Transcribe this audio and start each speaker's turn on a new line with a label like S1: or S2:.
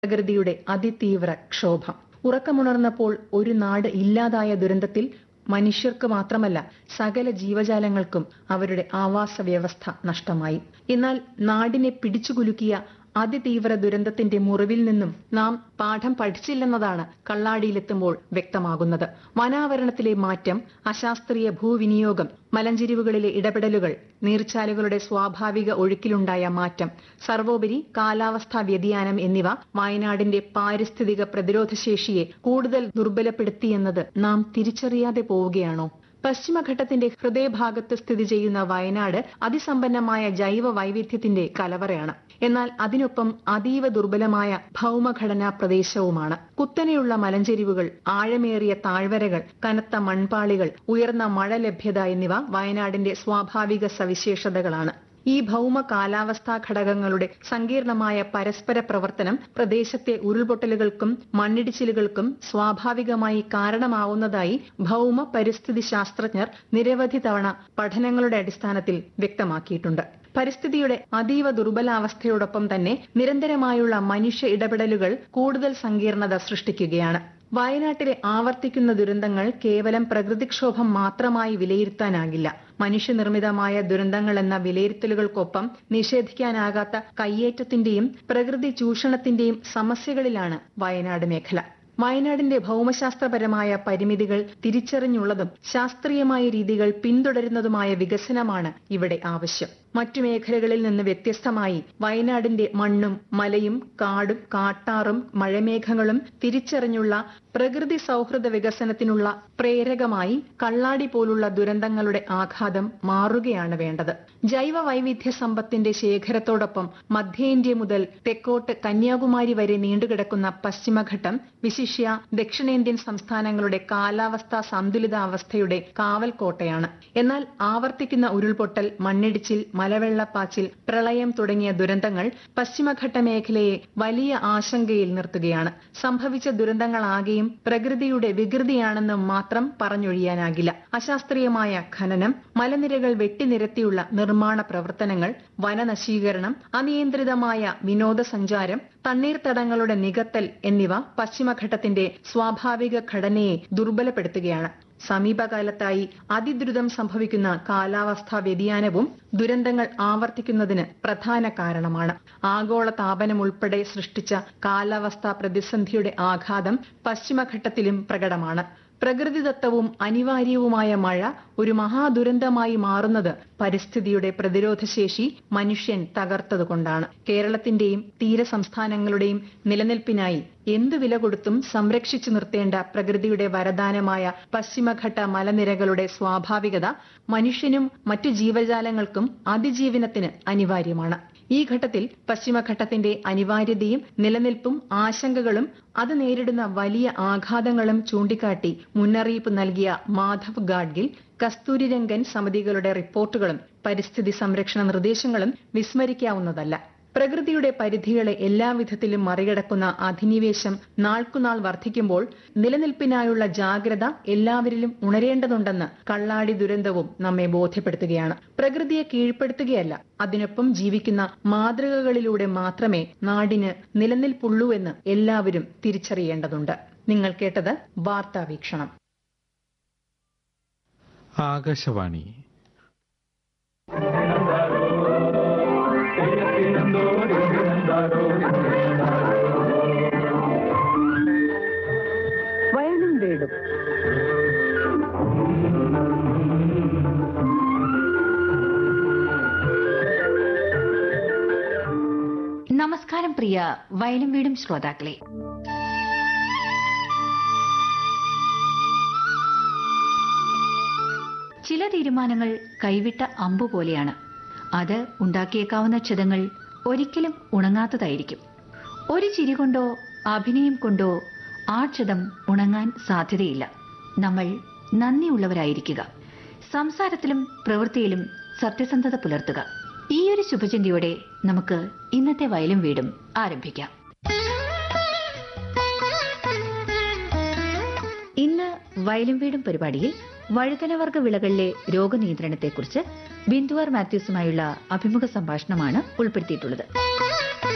S1: പ്രകൃതിയുടെ അതിതീവ്ര ക്ഷോഭം ഉറക്കമുണർന്നപ്പോൾ ഒരു നാട് ഇല്ലാതായ ദുരന്തത്തിൽ മനുഷ്യർക്ക് മാത്രമല്ല സകല ജീവജാലങ്ങൾക്കും അവരുടെ ആവാസ വ്യവസ്ഥ നഷ്ടമായി എന്നാൽ നാടിനെ പിടിച്ചുകുലുക്കിയ അതിതീവ്ര ദുരന്തത്തിന്റെ മുറിവിൽ നിന്നും നാം പാഠം പഠിച്ചില്ലെന്നതാണ് കള്ളാടിയിലെത്തുമ്പോൾ വ്യക്തമാകുന്നത് വനാവരണത്തിലെ മാറ്റം അശാസ്ത്രീയ ഭൂവിനിയോഗം മലഞ്ചെരിവുകളിലെ ഇടപെടലുകൾ നീർച്ചാലുകളുടെ സ്വാഭാവിക ഒഴുക്കിലുണ്ടായ മാറ്റം സർവോപരി കാലാവസ്ഥാ വ്യതിയാനം എന്നിവ വയനാടിന്റെ പാരിസ്ഥിതിക പ്രതിരോധശേഷിയെ കൂടുതൽ ദുർബലപ്പെടുത്തിയെന്നത് നാം തിരിച്ചറിയാതെ പോവുകയാണോ പശ്ചിമഘട്ടത്തിന്റെ ഹൃദയഭാഗത്ത് സ്ഥിതി ചെയ്യുന്ന വയനാട് അതിസമ്പന്നമായ ജൈവ വൈവിധ്യത്തിന്റെ കലവറയാണ് എന്നാൽ അതിനൊപ്പം അതീവ ദുർബലമായ ഭൗമഘടനാ പ്രദേശവുമാണ് കുത്തനെയുള്ള മലഞ്ചെരിവുകൾ ആഴമേറിയ താഴ്വരകൾ കനത്ത മൺപാളികൾ ഉയർന്ന മഴ ലഭ്യത എന്നിവ വയനാടിന്റെ സ്വാഭാവിക സവിശേഷതകളാണ് ഈ ഭൗമ കാലാവസ്ഥാ ഘടകങ്ങളുടെ സങ്കീർണമായ പരസ്പര പ്രവർത്തനം പ്രദേശത്തെ ഉരുൾപൊട്ടലുകൾക്കും മണ്ണിടിച്ചിലുകൾക്കും സ്വാഭാവികമായി കാരണമാവുന്നതായി ഭൗമ പരിസ്ഥിതി ശാസ്ത്രജ്ഞർ നിരവധി തവണ പഠനങ്ങളുടെ അടിസ്ഥാനത്തിൽ വ്യക്തമാക്കിയിട്ടുണ്ട് പരിസ്ഥിതിയുടെ അതീവ ദുർബലാവസ്ഥയോടൊപ്പം തന്നെ നിരന്തരമായുള്ള മനുഷ്യ ഇടപെടലുകൾ കൂടുതൽ സങ്കീർണത സൃഷ്ടിക്കുകയാണ് വയനാട്ടിലെ ആവർത്തിക്കുന്ന ദുരന്തങ്ങൾ കേവലം പ്രകൃതിക്ഷോഭം മാത്രമായി വിലയിരുത്താനാകില്ല മനുഷ്യനിർമ്മിതമായ ദുരന്തങ്ങൾ എന്ന വിലയിരുത്തലുകൾക്കൊപ്പം നിഷേധിക്കാനാകാത്ത കയ്യേറ്റത്തിന്റെയും പ്രകൃതി ചൂഷണത്തിന്റെയും സമസ്യകളിലാണ് വയനാട് മേഖല വയനാടിന്റെ ഭൗമശാസ്ത്രപരമായ പരിമിതികൾ തിരിച്ചറിഞ്ഞുള്ളതും ശാസ്ത്രീയമായ രീതികൾ പിന്തുടരുന്നതുമായ വികസനമാണ് ഇവിടെ ആവശ്യം മറ്റു മേഖലകളിൽ നിന്ന് വ്യത്യസ്തമായി വയനാടിന്റെ മണ്ണും മലയും കാടും കാട്ടാറും മഴമേഘങ്ങളും തിരിച്ചറിഞ്ഞുള്ള പ്രകൃതി സൗഹൃദ വികസനത്തിനുള്ള പ്രേരകമായി കള്ളാടി പോലുള്ള ദുരന്തങ്ങളുടെ ആഘാതം മാറുകയാണ് വേണ്ടത് ജൈവ വൈവിധ്യ സമ്പത്തിന്റെ ശേഖരത്തോടൊപ്പം മധ്യേന്ത്യ മുതൽ തെക്കോട്ട് കന്യാകുമാരി വരെ നീണ്ടുകിടക്കുന്ന പശ്ചിമഘട്ടം വിശിഷ്യ ദക്ഷിണേന്ത്യൻ സംസ്ഥാനങ്ങളുടെ കാലാവസ്ഥാ സന്തുലിതാവസ്ഥയുടെ കാവൽക്കോട്ടയാണ് എന്നാൽ ആവർത്തിക്കുന്ന ഉരുൾപൊട്ടൽ മണ്ണിടിച്ചിൽ മലവെള്ളപ്പാച്ചിൽ പ്രളയം തുടങ്ങിയ ദുരന്തങ്ങൾ പശ്ചിമഘട്ട മേഖലയെ വലിയ ആശങ്കയിൽ നിർത്തുകയാണ് സംഭവിച്ച ദുരന്തങ്ങളാകെയും പ്രകൃതിയുടെ വികൃതിയാണെന്ന് മാത്രം പറഞ്ഞൊഴിയാനാകില്ല അശാസ്ത്രീയമായ ഖനനം മലനിരകൾ വെട്ടിനിരത്തിയുള്ള നിർമ്മാണ പ്രവർത്തനങ്ങൾ വനനശീകരണം അനിയന്ത്രിതമായ വിനോദസഞ്ചാരം തണ്ണീർത്തടങ്ങളുടെ നികത്തൽ എന്നിവ പശ്ചിമഘട്ടത്തിന്റെ സ്വാഭാവിക ഘടനയെ ദുർബലപ്പെടുത്തുകയാണ് സമീപകാലത്തായി അതിദ്രുതം സംഭവിക്കുന്ന കാലാവസ്ഥാ വ്യതിയാനവും ദുരന്തങ്ങൾ ആവർത്തിക്കുന്നതിന് പ്രധാന കാരണമാണ് ആഗോള താപനം ഉൾപ്പെടെ സൃഷ്ടിച്ച കാലാവസ്ഥാ പ്രതിസന്ധിയുടെ ആഘാതം പശ്ചിമഘട്ടത്തിലും പ്രകടമാണ് പ്രകൃതിദത്തവും അനിവാര്യവുമായ മഴ ഒരു മഹാദുരന്തമായി മാറുന്നത് പരിസ്ഥിതിയുടെ പ്രതിരോധശേഷി മനുഷ്യൻ തകർത്തതുകൊണ്ടാണ് കേരളത്തിന്റെയും തീര സംസ്ഥാനങ്ങളുടെയും നിലനിൽപ്പിനായി എന്തു വില കൊടുത്തും സംരക്ഷിച്ചു നിർത്തേണ്ട പ്രകൃതിയുടെ വരദാനമായ പശ്ചിമഘട്ട മലനിരകളുടെ സ്വാഭാവികത മനുഷ്യനും മറ്റു ജീവജാലങ്ങൾക്കും അതിജീവനത്തിന് അനിവാര്യമാണ് ഈ ഘട്ടത്തിൽ പശ്ചിമഘട്ടത്തിന്റെ അനിവാര്യതയും നിലനിൽപ്പും ആശങ്കകളും അത് നേരിടുന്ന വലിയ ആഘാതങ്ങളും ചൂണ്ടിക്കാട്ടി മുന്നറിയിപ്പ് നൽകിയ മാധവ് ഗാഡ്ഗിൽ കസ്തൂരിരംഗൻ സമിതികളുടെ റിപ്പോർട്ടുകളും പരിസ്ഥിതി സംരക്ഷണ നിർദ്ദേശങ്ങളും വിസ്മരിക്കാവുന്നതല്ല പ്രകൃതിയുടെ പരിധികളെ എല്ലാവിധത്തിലും മറികടക്കുന്ന അധിനിവേശം നാൾക്കുനാൾ വർദ്ധിക്കുമ്പോൾ നിലനിൽപ്പിനായുള്ള ജാഗ്രത എല്ലാവരിലും ഉണരേണ്ടതുണ്ടെന്ന് കള്ളാടി ദുരന്തവും നമ്മെ ബോധ്യപ്പെടുത്തുകയാണ് പ്രകൃതിയെ കീഴ്പ്പെടുത്തുകയല്ല അതിനൊപ്പം ജീവിക്കുന്ന മാതൃകകളിലൂടെ മാത്രമേ നാടിന് നിലനിൽപ്പുള്ളൂ എന്ന് എല്ലാവരും തിരിച്ചറിയേണ്ടതുണ്ട് നിങ്ങൾ കേട്ടത് വാർത്താ വീക്ഷണം
S2: ആകാശവാണി
S3: വയലും വീടും
S4: നമസ്കാരം പ്രിയ വയലും വീടും ശ്രോതാക്കളെ ചില തീരുമാനങ്ങൾ കൈവിട്ട അമ്പു പോലെയാണ് അത് ഉണ്ടാക്കിയേക്കാവുന്ന ക്ഷതങ്ങൾ ഒരിക്കലും ഉണങ്ങാത്തതായിരിക്കും ഒരു ചിരി കൊണ്ടോ അഭിനയം കൊണ്ടോ ആ ക്ഷതം ഉണങ്ങാൻ സാധ്യതയില്ല നമ്മൾ നന്ദിയുള്ളവരായിരിക്കുക സംസാരത്തിലും പ്രവൃത്തിയിലും സത്യസന്ധത പുലർത്തുക ഈ ഒരു ശുഭചിന്തയോടെ നമുക്ക് ഇന്നത്തെ വയലും വീടും ആരംഭിക്കാം ഇന്ന് വയലും വീടും പരിപാടിയിൽ വഴുതനവർഗ വിളകളിലെ രോഗനിയന്ത്രണത്തെക്കുറിച്ച് ബിന്ദുവാർ മാത്യൂസുമായുള്ള അഭിമുഖ സംഭാഷണമാണ് ഉൾപ്പെടുത്തിയിട്ടുള്ളത്